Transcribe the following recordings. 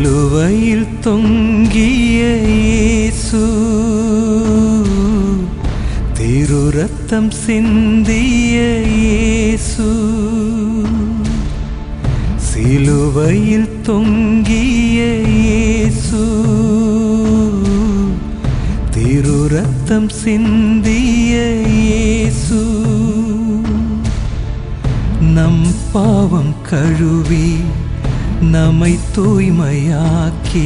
சிலுவையில் தொங்கிய இயேசு திரு ரத்தம் சிந்திய இயேசு சிலுவையில் தொங்கிய இயேசு திரு ரத்தம் சிந்திய இயேசு நம் பாவம் கழுவி நம்மை தூய்மையாக்கி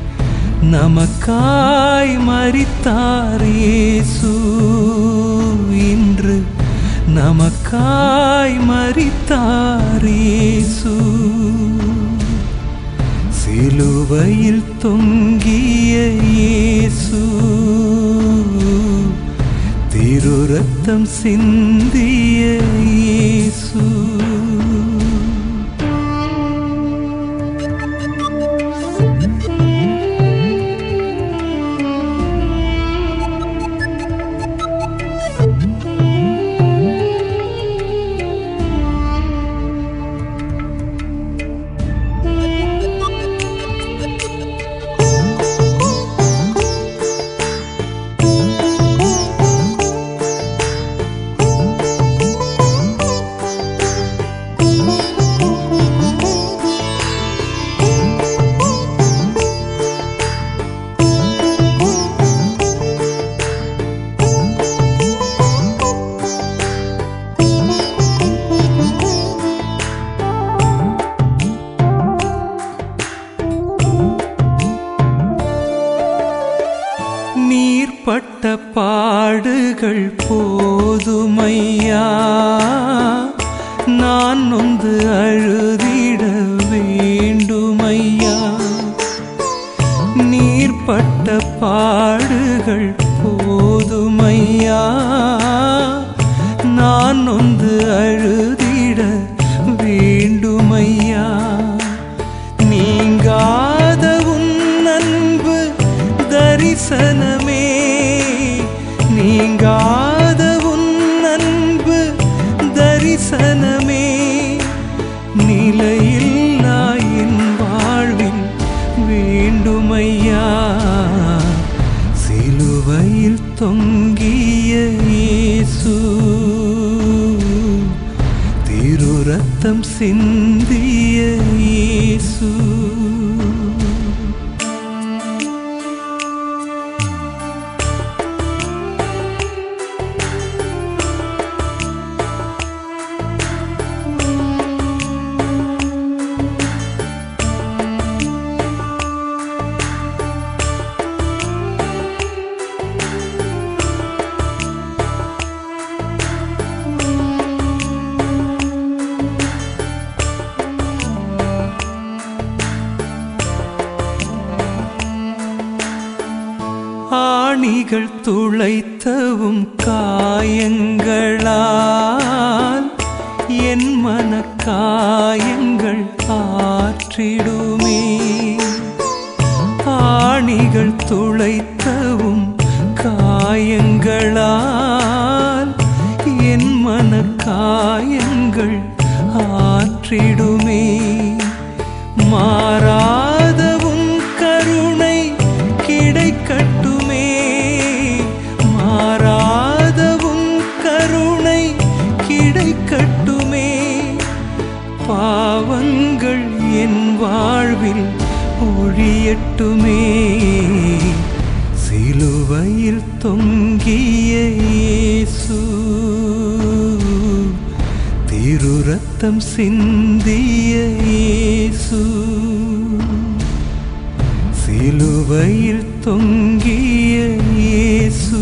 நமக்காய் மரித்தார் இயேசு இன்று நமக்காய் மரித்தார் இயேசு சிலுவையில் தொங்கிய இயேசு திரு ரத்தம் சிந்திய இயேசு நீர்பட்ட பாடுகள் போதுமையா நான் நொந்து அழுதிட வேண்டுமையா நீர்பட்ட பாடுகள் போதுமையா நான் நொந்து அழுதிட வேண்டுமையா நீங்காத உன் அன்பு தரிசனமே நீங்காத உன் அன்பு தரிசனமே நிலையில்லா என் வாழ்வில் வேண்டுமையா சிலுவையில் தொங்கிய இயேசு திரு ரத்தம் சிந்திய இயேசு ஆணிகள் துளைத்தவும் காயங்களால் என் மனக்காயங்கள் ஆற்றிடுமே ஆணிகள் துளைத்தவும் காயங்களால் என் மனக்காயங்கள் ஆற்றிடுமே மாறாத உன் கருணை கிடைக்கட்டுமே மாறாத உன் கருணை கிடைக்கட்டுமே பாவங்கள் என் வாழ்வில் ஒழியட்டுமே சிலுவையில் தொங்கிய இயேசு திரு ரத்தம் சிந்திய இயேசு சிலுவையில் தொங்கிய இயேசு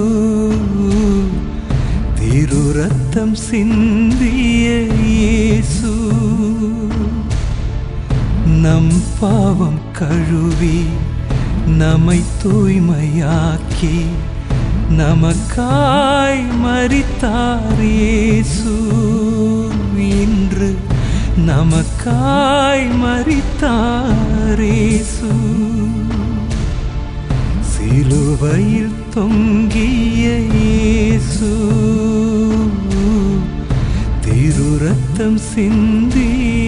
திரு ரத்தம் சிந்திய இயேசு நம் பாவம் கழுவி நம்மை தூய்மையாக்கி நமக்காய் மரித்தார் இயேசு இன்று நமக்காய் மரித்தார் இயேசு சிலுவையில் தொங்கிய இயேசு திரு ரத்தம் சிந்திய